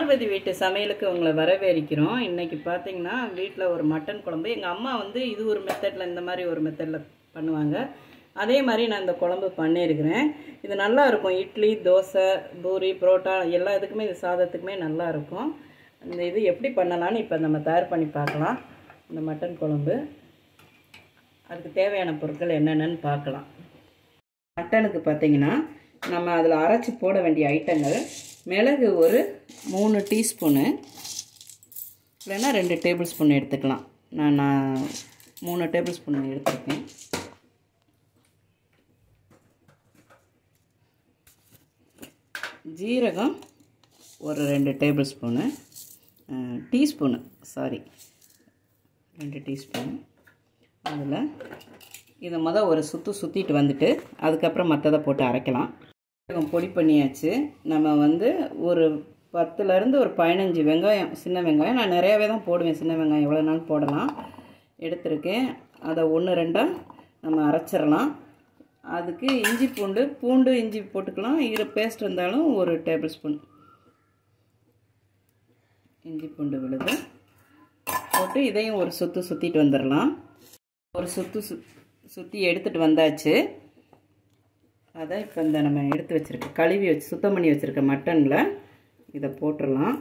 பார்வதி வீட்டு சமையலுக்கு உங்களை வரவேற்கிறோம் இன்னைக்கு பார்த்தீங்கன்னா வீட்டில் ஒரு மட்டன் குழம்பு எங்கள் அம்மா வந்து இது ஒரு மெத்தடில் இந்த மாதிரி ஒரு மெத்தடில் பண்ணுவாங்க அதே மாதிரி நான் இந்த குழம்பு பண்ணியிருக்கிறேன் இது நல்லா இருக்கும் இட்லி தோசை பூரி புரோட்டா எல்லா இதுக்குமே இது சாதத்துக்குமே நல்லா இருக்கும் இந்த இது எப்படி பண்ணலான்னு இப்போ நம்ம தயார் பண்ணி பார்க்கலாம் இந்த மட்டன் குழம்பு அதுக்கு தேவையான பொருட்கள் என்னென்னு பார்க்கலாம் மட்டனுக்கு பார்த்தீங்கன்னா நம்ம அதில் அரைச்சி போட வேண்டிய ஐட்டங்கள் மிளகு ஒரு மூணு டீஸ்பூனு இல்லைன்னா ரெண்டு டேபிள் ஸ்பூன் எடுத்துக்கலாம் நான் நான் மூணு டேபிள் ஸ்பூன் எடுத்துருக்கேன் ஜீரகம் ஒரு ரெண்டு டேபிள் ஸ்பூனு டீஸ்பூனு சாரி ரெண்டு டீஸ்பூனு அதில் இதை மொதல் ஒரு சுற்று சுற்றிட்டு வந்துட்டு அதுக்கப்புறம் மற்றதை போட்டு அரைக்கலாம் சீரகம் பொடி பண்ணியாச்சு நம்ம வந்து ஒரு பத்துலேருந்து ஒரு பதினஞ்சு வெங்காயம் சின்ன வெங்காயம் நான் நிறையாவே தான் போடுவேன் சின்ன வெங்காயம் எவ்வளோ நாள் போடலாம் எடுத்திருக்கேன் அதை ஒன்று ரெண்டாக நம்ம அரைச்சிடலாம் அதுக்கு இஞ்சி பூண்டு பூண்டு இஞ்சி போட்டுக்கலாம் ஈர பேஸ்ட் இருந்தாலும் ஒரு டேபிள் ஸ்பூன் இஞ்சி பூண்டு விழுது போட்டு இதையும் ஒரு சுற்று சுற்றிட்டு வந்துடலாம் ஒரு சுற்று சு சுற்றி எடுத்துகிட்டு வந்தாச்சு அதை இப்போ இந்த நம்ம எடுத்து வச்சுருக்க கழுவி வச்சு சுத்தம் பண்ணி வச்சுருக்க மட்டனில் இதை போட்டுடலாம்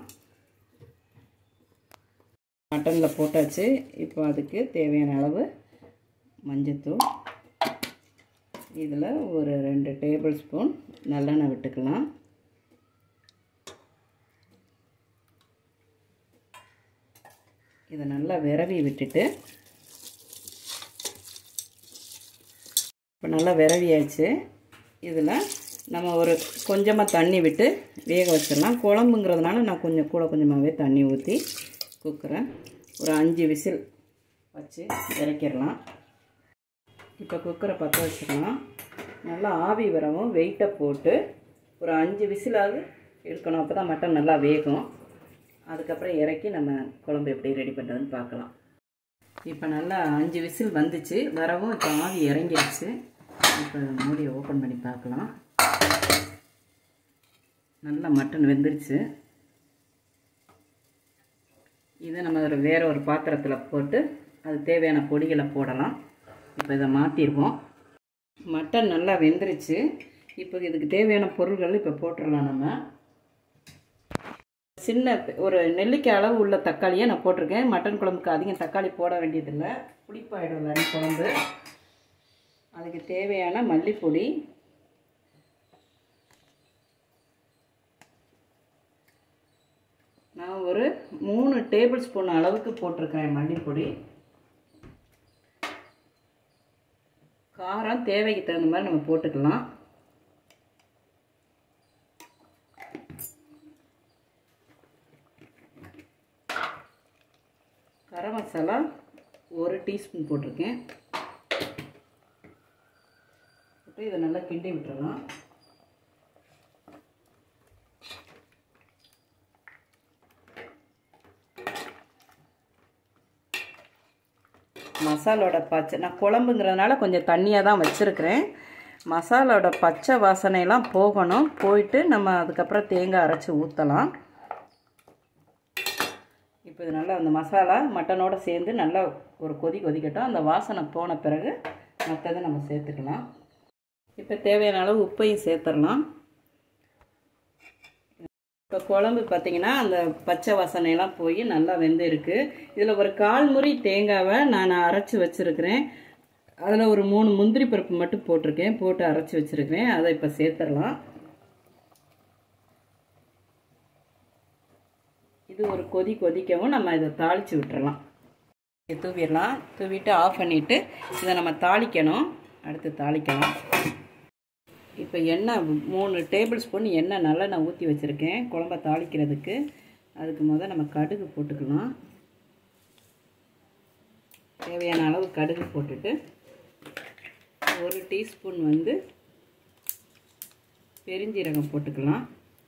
மட்டனில் போட்டாச்சு இப்போ அதுக்கு தேவையான அளவு மஞ்சத்தூள் இதில் ஒரு ரெண்டு டேபிள் ஸ்பூன் நல்லெண்ணெய் விட்டுக்கலாம் இதை நல்லா விரவி விட்டுட்டு இப்போ நல்லா விரவியாச்சு இதில் நம்ம ஒரு கொஞ்சமாக தண்ணி விட்டு வேக வச்சிடலாம் குழம்புங்கிறதுனால நான் கொஞ்சம் கூட கொஞ்சமாகவே தண்ணி ஊற்றி குக்கரை ஒரு அஞ்சு விசில் வச்சு இறக்கிடலாம் இப்போ குக்கரை பற்ற வச்சிடலாம் நல்லா ஆவி வரவும் வெயிட்டை போட்டு ஒரு அஞ்சு விசிலாவது இருக்கணும் அப்போ தான் மட்டன் நல்லா வேகும் அதுக்கப்புறம் இறக்கி நம்ம குழம்பு எப்படி ரெடி பண்ணுறதுன்னு பார்க்கலாம் இப்போ நல்லா அஞ்சு விசில் வந்துச்சு வரவும் இப்போ ஆவி இறங்கிடுச்சு இப்போ மூடியை ஓப்பன் பண்ணி பார்க்கலாம் நல்லா மட்டன் வெந்துருச்சு இதை நம்ம ஒரு வேறு ஒரு பாத்திரத்தில் போட்டு அது தேவையான பொடிகளை போடலாம் இப்போ இதை மாற்றிடுவோம் மட்டன் நல்லா வெந்துருச்சு இப்போ இதுக்கு தேவையான பொருள்கள் இப்போ போட்டுடலாம் நம்ம சின்ன ஒரு நெல்லிக்காய் அளவு உள்ள தக்காளியை நான் போட்டிருக்கேன் மட்டன் குழம்புக்கு அதிகம் தக்காளி போட வேண்டியதில்லை புளிப்பாயிடும் குழம்பு அதுக்கு தேவையான மல்லிப்பொடி நான் ஒரு மூணு டேபிள் ஸ்பூன் அளவுக்கு போட்டிருக்கிறேன் மல்லிப்பொடி காரம் தேவைக்கு தகுந்த மாதிரி நம்ம போட்டுக்கலாம் கரம் மசாலா ஒரு டீஸ்பூன் போட்டிருக்கேன் போட்டு இதை நல்லா கிண்டி விட்டுறலாம் மசாலோட பச்சை நான் குழம்புங்கிறதுனால கொஞ்சம் தண்ணியாக தான் வச்சுருக்கிறேன் மசாலோட பச்சை வாசனையெல்லாம் போகணும் போயிட்டு நம்ம அதுக்கப்புறம் தேங்காய் அரைச்சி ஊற்றலாம் இப்போ இது நல்லா அந்த மசாலா மட்டனோடு சேர்ந்து நல்லா ஒரு கொதி கொதிக்கட்டும் அந்த வாசனை போன பிறகு மற்றதை நம்ம சேர்த்துக்கலாம் இப்போ தேவையான அளவு உப்பையும் சேர்த்துடலாம் இப்போ குழம்பு பார்த்திங்கன்னா அந்த பச்சை வாசனையெல்லாம் போய் நல்லா வெந்து இருக்குது இதில் ஒரு கால் முறி தேங்காவை நான் அரைச்சி வச்சுருக்கிறேன் அதில் ஒரு மூணு முந்திரி பருப்பு மட்டும் போட்டிருக்கேன் போட்டு அரைச்சி வச்சுருக்கிறேன் அதை இப்போ சேர்த்துடலாம் இது ஒரு கொதி கொதிக்கவும் நம்ம இதை தாளித்து விட்டுறலாம் தூவிடலாம் தூவிட்டு ஆஃப் பண்ணிவிட்டு இதை நம்ம தாளிக்கணும் அடுத்து தாளிக்கலாம் இப்போ எண்ணெய் மூணு டேபிள் ஸ்பூன் எண்ணெய் நல்லெண்ணெய் ஊற்றி வச்சுருக்கேன் குழம்ப தாளிக்கிறதுக்கு அதுக்கு முதல் நம்ம கடுகு போட்டுக்கலாம் தேவையான அளவு கடுகு போட்டுட்டு ஒரு டீஸ்பூன் வந்து பெருஞ்சீரகம் போட்டுக்கலாம்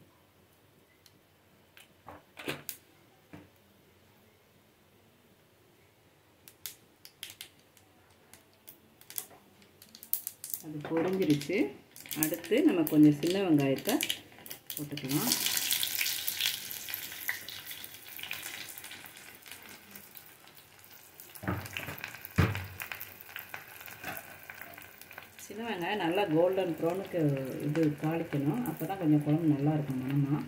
அது பொரிஞ்சிருச்சு அடுத்து நம்ம கொஞ்சம் சின்ன வெங்காயத்தை போட்டுக்கலாம் சின்ன வெங்காயம் நல்லா கோல்டன் ப்ரௌனுக்கு இது தாளிக்கணும் அப்போ தான் கொஞ்சம் குழம்பு நல்லா இருக்கும் மனமாக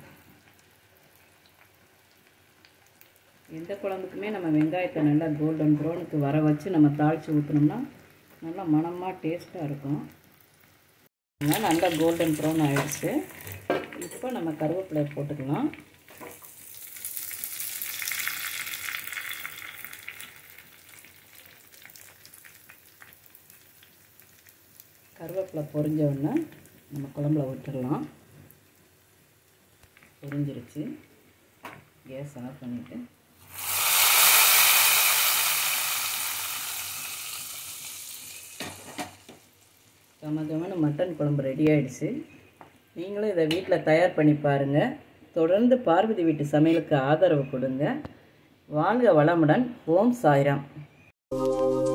எந்த குழம்புக்குமே நம்ம வெங்காயத்தை நல்லா கோல்டன் ப்ரௌனுக்கு வர வச்சு நம்ம தாளித்து ஊற்றினோம்னா நல்லா மணமாக டேஸ்ட்டாக இருக்கும் அதனால் நல்லா கோல்டன் ப்ரௌன் ஆகிடுச்சு இப்போ நம்ம கருவேப்பிலை போட்டுக்கலாம் கருவேப்பிலை பொரிஞ்ச உடனே நம்ம குழம்புல விட்டுடலாம் பொரிஞ்சிருச்சு கேஸ் ஆஃப் பண்ணிவிட்டு கம கமன்னு மட்டன் குழம்பு ரெடி ஆயிடுச்சு நீங்களும் இதை வீட்டில் தயார் பண்ணி பாருங்கள் தொடர்ந்து பார்வதி வீட்டு சமையலுக்கு ஆதரவு கொடுங்க வாழ்க வளமுடன் ஓம் சாய்ராம்